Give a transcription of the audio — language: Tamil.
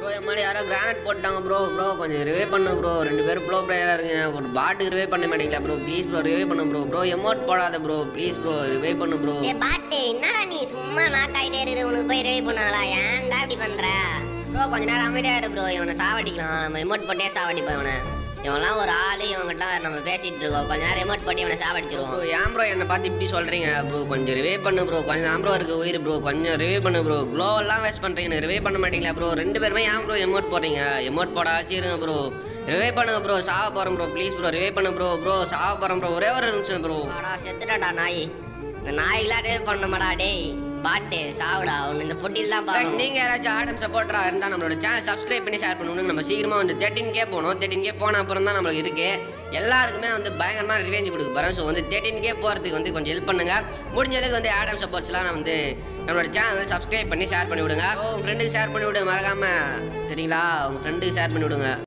ப்ரோ என் மேலே யாரோ கிரானைட் போட்டாங்க ப்ரோ ப்ரோ கொஞ்சம் ரிவே பண்ணு ப்ரோ ரெண்டு பேரும் ப்ளோ பிளேயராக இருக்குங்க ஒரு பாட்டு ரிவே பண்ண மாட்டீங்களா ப்ரோ ப்ளீஸ் ப்ரோ ரிவே பண்ணு ப்ரோ ப்ரோ எமௌண்ட் போடாத ப்ரோ ப்ளீஸ் ப்ரோ ரிவே பண்ணு ப்ரோ ஏ பாட்டு என்னடா நீ சும்மா நாக் ஆயிட்டே இருக்குது உனக்கு போய் ரிவை பண்ணாங்களா ஏன்டா இப்படி பண்ற ப்ரோ கொஞ்ச நேரம் அமைதியா இரு ப்ரோ இவனை சாவடிக்கலாம் நம்ம எமோட் போட்டே சாவடிப்போம் இவனை இவன்லாம் ஒரு ஆளு இவன்கிட்ட நம்ம பேசிட்டு இருக்கோம் கொஞ்ச நேரம் எமோட் போட்டு இவனை ப்ரோ சாவடிச்சிருவோம் ஏன் ப்ரோ என்னை பார்த்து இப்படி சொல்கிறீங்க ப்ரோ கொஞ்சம் ரிவே பண்ணு ப்ரோ கொஞ்சம் தான் ப்ரோ இருக்கு உயிர் ப்ரோ கொஞ்சம் ரிவே பண்ணு ப்ரோ க்ளோவெல்லாம் வேஸ்ட் பண்ணுறீங்க ரிவே பண்ண மாட்டீங்களா ப்ரோ ரெண்டு பேருமே ஏன் ப்ரோ எமோட் போடுறீங்க எமோட் போட வச்சிருங்க ப்ரோ ரிவே பண்ணுங்க ப்ரோ சாவ போகிறோம் ப்ரோ ப்ளீஸ் ப்ரோ ரிவே பண்ணு ப்ரோ ப்ரோ சாவ போகிறோம் ப்ரோ ஒரே ஒரு நிமிஷம் ப்ரோ ஆடா செத்துட்டாடா நாய் இந்த நாய்க்கெல்லாம் ரிவை பண்ண மாடா டேய் பாட்டு சாவுடா உன்னை இந்த பொட்டியில் தான் Guys, பார்க்கணும் நீங்க யாராச்சும் ஆடம் சப்போர்ட்டரா இருந்தா நம்மளோட சேனல் சப்ஸ்கிரைப் பண்ணி ஷேர் பண்ணுங்க நம்ம சீக்கிரமா வந்து தேர்ட்டின் கே போகணும் தேர்ட்டின் கே போன அப்புறம் தான் நம்மளுக்கு இருக்கு எல்லாருக்குமே வந்து பயங்கரமா ரிவேஞ்ச் கொடுக்க போறோம் ஸோ வந்து தேர்ட்டின் கே போறதுக்கு வந்து கொஞ்சம் ஹெல்ப் பண்ணுங்க முடிஞ்ச அளவுக்கு வந்து ஆடம் சப்போர்ட்ஸ்லாம் நான் வந்து நம்மளோட சேனல் வந்து சப்ஸ்கிரைப் பண்ணி ஷேர் பண்ணி விடுங்க உங்க ஃப்ரெண்டுக்கு ஷேர் பண்ணி விடுங்க மறக்காம சரிங்களா உங்க ஃப்ரெண்டுக்கு ஷேர் பண்ணி விடுங்க